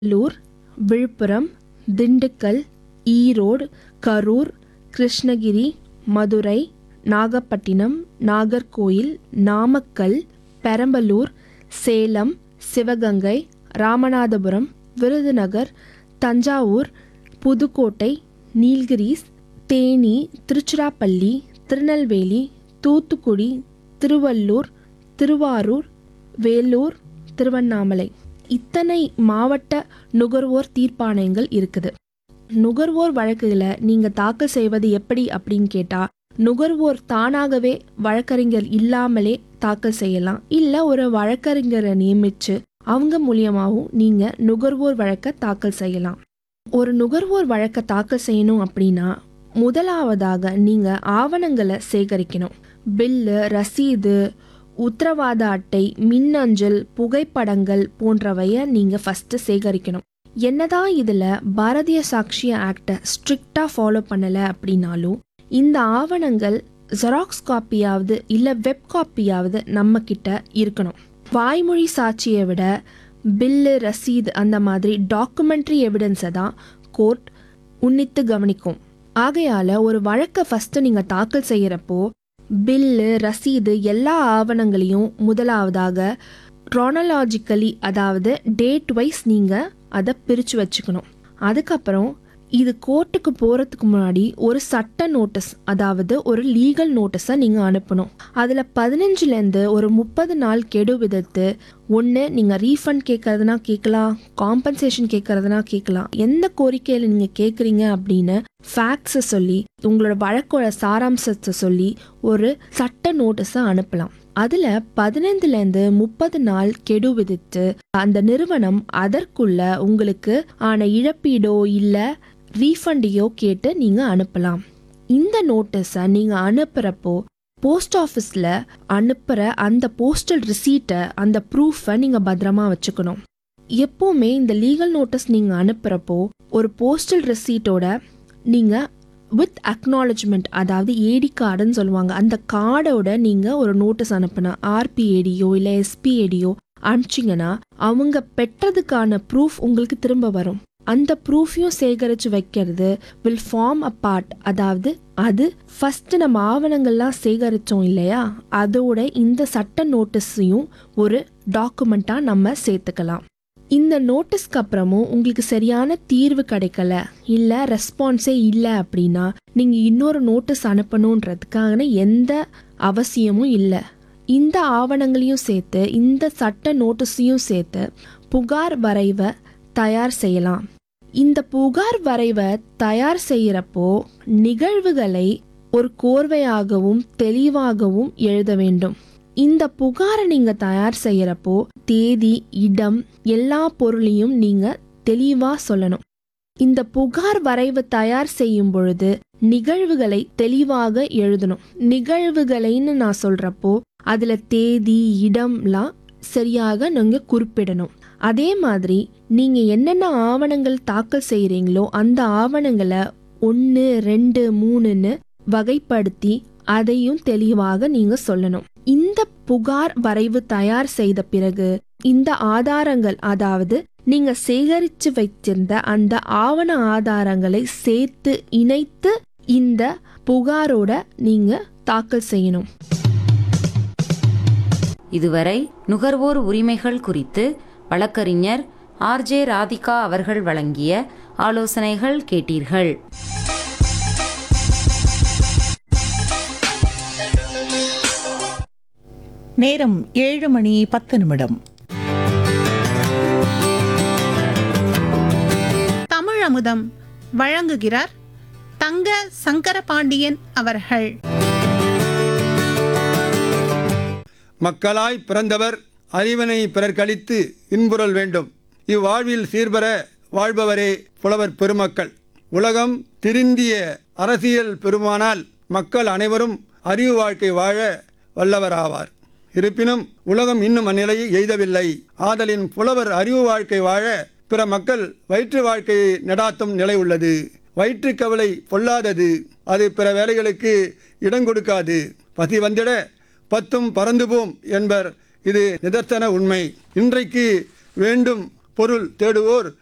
வேலூர் விழுப்புரம் திண்டுக்கல் ஈரோடு கரூர் கிருஷ்ணகிரி மதுரை நாகப்பட்டினம் நாகர்கோயில் நாமக்கல் பெரம்பலூர் சேலம் சிவகங்கை ராமநாதபுரம் விருதுநகர் தஞ்சாவூர் புதுக்கோட்டை நீல்கிரிஸ் தேனி திருச்சிராப்பள்ளி திருநெல்வேலி தூத்துக்குடி திருவள்ளூர் திருவாரூர் வேலூர் திருவண்ணாமலை இத்தனை மாவட்ட நுகர்வோர் தீர்ப்பாணையங்கள் இருக்குது நுகர்வோர் வழக்குகளை நீங்க தாக்கல் செய்வது எப்படி அப்படின்னு கேட்டா நுகர்வோர் தானாகவே வழக்கறிஞர் இல்லாமலே தாக்கல் செய்யலாம் இல்ல ஒரு வழக்கறிஞரை நியமிச்சு அவங்க மூலியமாகவும் நீங்க நுகர்வோர் வழக்க தாக்கல் செய்யலாம் ஒரு நுகர்வோர் வழக்க தாக்கல் செய்யணும் அப்படின்னா முதலாவதாக நீங்க ஆவணங்களை சேகரிக்கணும் பில்லு ரசீது உத்தரவாத அட்டை மின்னஞ்சல் புகைப்படங்கள் போன்றவைய நீங்க ஃபர்ஸ்ட் சேகரிக்கணும் என்னதான் இதுல பாரதிய சாட்சிய ஆக்டை ஸ்ட்ரிக்டா ஃபாலோ பண்ணல அப்படின்னாலும் இந்த ஆவணங்கள் ஜெராக்ஸ் காப்பியாவது இல்ல வெப் காப்பியாவது நம்ம கிட்ட இருக்கணும் வாய்மொழி சாட்சியை விட பில்லு ரசீது அந்த மாதிரி டாக்குமெண்ட்ரி எவிடன்ஸை தான் கோர்ட் உன்னித்து கவனிக்கும் ஆகையால ஒரு வழக்கை ஃபர்ஸ்ட் நீங்க தாக்கல் செய்யறப்போ பில்லு ரசீது எல்லா ஆவணங்களையும் முதலாவதாக க்ரானலாஜிக்கலி அதாவது டேட் வைஸ் நீங்கள் அதை பிரித்து வச்சுக்கணும் அதுக்கப்புறம் இது கோர்ட்டுக்கு போகிறதுக்கு முன்னாடி ஒரு சட்ட நோட்டீஸ் அதாவது ஒரு லீகல் நோட்டீஸை நீங்கள் அனுப்பணும் அதில் பதினஞ்சுலேருந்து ஒரு முப்பது நாள் கெடு விதத்து ஒன்று நீங்கள் ரீஃபண்ட் கேட்கறதுனா கேட்கலாம் காம்பன்சேஷன் கேட்கறதுனா கேட்கலாம் எந்த கோரிக்கையில் நீங்கள் கேட்குறீங்க அப்படின்னு ஃபேக்ட்ஸை சொல்லி உங்களோட வழக்கோட சாராம்சத்தை சொல்லி ஒரு சட்ட நோட்டீஸை அனுப்பலாம் அதுல பதினைந்துலேருந்து முப்பது நாள் கெடு விதித்து அந்த நிறுவனம் அதற்குள்ள உங்களுக்கு ஆன இழப்பீடோ இல்ல ரீஃபண்டையோ கேட்டு நீங்க அனுப்பலாம் இந்த நோட்டீஸை நீங்க அனுப்புறப்போ போஸ்ட் ஆஃபீஸில் அனுப்புகிற அந்த போஸ்டல் ரிசீட்டை அந்த ப்ரூஃபை நீங்கள் பத்திரமா வச்சுக்கணும் எப்போவுமே இந்த லீகல் நோட்டீஸ் நீங்கள் அனுப்புகிறப்போ ஒரு போஸ்டல் ரிசீட்டோட நீங்கள் வித் அக்னாலஜ்மெண்ட் அதாவது ஏடி கார்டுன்னு சொல்லுவாங்க அந்த கார்டோட நீங்கள் ஒரு நோட்டீஸ் அனுப்புனா ஆர்பிஏடியோ இல்லை எஸ்பிஏடியோ அனுப்பிச்சிங்கன்னா அவங்க பெற்றதுக்கான ப்ரூஃப் உங்களுக்கு திரும்ப வரும் அந்த ப்ரூஃபையும் சேகரித்து வைக்கிறது வில் ஃபார்ம் அ பார்ட் அதாவது அது ஃபர்ஸ்ட் நம்ம ஆவணங்கள்லாம் சேகரித்தோம் இல்லையா அதோட இந்த சட்ட நோட்டீஸையும் ஒரு டாக்குமெண்ட்டாக நம்ம சேர்த்துக்கலாம் இந்த நோட்டீஸ்க்கு அப்புறமும் உங்களுக்கு சரியான தீர்வு கிடைக்கல இல்லை ரெஸ்பான்ஸே இல்லை அப்படின்னா நீங்கள் இன்னொரு நோட்டீஸ் அனுப்பணுன்றதுக்கான எந்த அவசியமும் இல்லை இந்த ஆவணங்களையும் சேர்த்து இந்த சட்ட நோட்டீஸையும் சேர்த்து புகார் வரைவை தயார் செய்யலாம் இந்த புகார் வரைவை தயார் செய்யறப்போ நிகழ்வுகளை ஒரு கோர்வையாகவும் தெளிவாகவும் எழுத வேண்டும் இந்த புகாரை நீங்க தயார் செய்யறப்போ தேதி இடம் எல்லா பொருளையும் நீங்க தெளிவா சொல்லணும் இந்த புகார் வரைவு தயார் செய்யும் பொழுது நிகழ்வுகளை தெளிவாக எழுதணும் நிகழ்வுகளைன்னு நான் சொல்றப்போ அதுல தேதி இடம்லாம் சரியாக நீங்க குறிப்பிடணும் அதே மாதிரி நீங்க என்னென்ன ஆவணங்கள் தாக்கல் செய்யறீங்களோ அந்த ஆவணங்களை ஒன்று ரெண்டு மூணுன்னு வகைப்படுத்தி அதையும் தெளிவாக நீங்க சொல்லணும் இந்த புகார் வரைவு தயார் செய்த பிறகு இந்த ஆதாரங்கள் அதாவது நீங்க சேகரிச்சு வைத்திருந்த அந்த ஆவண ஆதாரங்களை சேர்த்து இணைத்து இந்த புகாரோட நீங்க தாக்கல் செய்யணும் இதுவரை நுகர்வோர் உரிமைகள் குறித்து வழக்கறிஞர் ஆர்ஜே ராதிகா அவர்கள் வழங்கிய ஆலோசனைகள் கேட்டீர்கள் நேரம் ஏழு மணி பத்து நிமிடம் தமிழ் அமுதம் வழங்குகிறார் தங்க சங்கரபாண்டியன் அவர்கள் மக்களாய் பிறந்தவர் அறிவினை பிறர்க்களித்து இன்புறல் வேண்டும் இவ்வாழ்வில் சீர்பெற வாழ்பவரே புலவர் பெருமக்கள் உலகம் திருந்திய அரசியல் பெருமானால் மக்கள் அனைவரும் அறிவு வாழ்க்கை வாழ வல்லவராவார் இருப்பினும் உலகம் இன்னும் அந்நிலையை எய்தவில்லை ஆதலின் புலவர் அறிவு வாழ்க்கை வாழ பிற மக்கள் வயிற்று வாழ்க்கையை நடாத்தும் நிலை உள்ளது வயிற்று கவலை பொல்லாதது அது பிற வேலைகளுக்கு இடம் கொடுக்காது பசி வந்திட பத்தும் பறந்து போம் என்பர் இது நிதர்சன உண்மை இன்றைக்கு வேண்டும் பொருள் தேடுவோர்